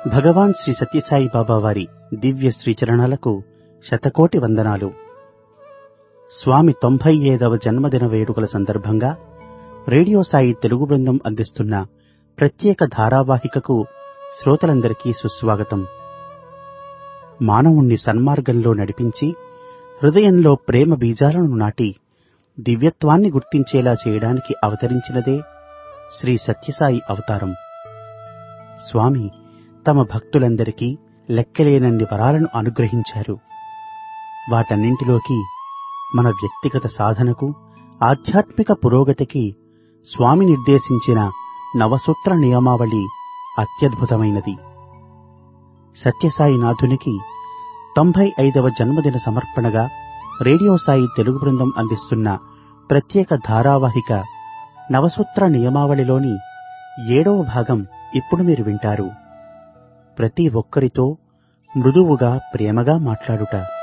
భగవాన్ శ్రీ సత్యసాయి బాబా వారి దివ్య శ్రీచరణాలకు శతకోటి వందనాలు స్వామి తొంభై ఐదవ జన్మదిన వేడుకల సందర్భంగా రేడియో సాయి తెలుగు బృందం అందిస్తున్న ప్రత్యేక ధారావాహికకు శ్రోతలందరికీ సుస్వాగతం మానవుణ్ణి సన్మార్గంలో నడిపించి హృదయంలో ప్రేమ బీజాలను నాటి దివ్యత్వాన్ని గుర్తించేలా చేయడానికి అవతరించినదే శ్రీ సత్యసాయి అవతారం స్వామి తమ భక్తులందరికీ లెక్కలేనన్ని వరాలను అనుగ్రహించారు వాటన్నింటిలోకి మన వ్యక్తిగత సాధనకు ఆధ్యాత్మిక పురోగతికి స్వామి నిర్దేశించిన నవసూత్ర నియమావళి అత్యద్భుతమైనది సత్యసాయినాథునికి తొంభై ఐదవ జన్మదిన సమర్పణగా రేడియో సాయి తెలుగు బృందం అందిస్తున్న ప్రత్యేక ధారావాహిక నవసూత్ర నియమావళిలోని ఏడవ భాగం ఇప్పుడు మీరు వింటారు ప్రతి ఒక్కరితో మృదువుగా ప్రేమగా మాట్లాడుట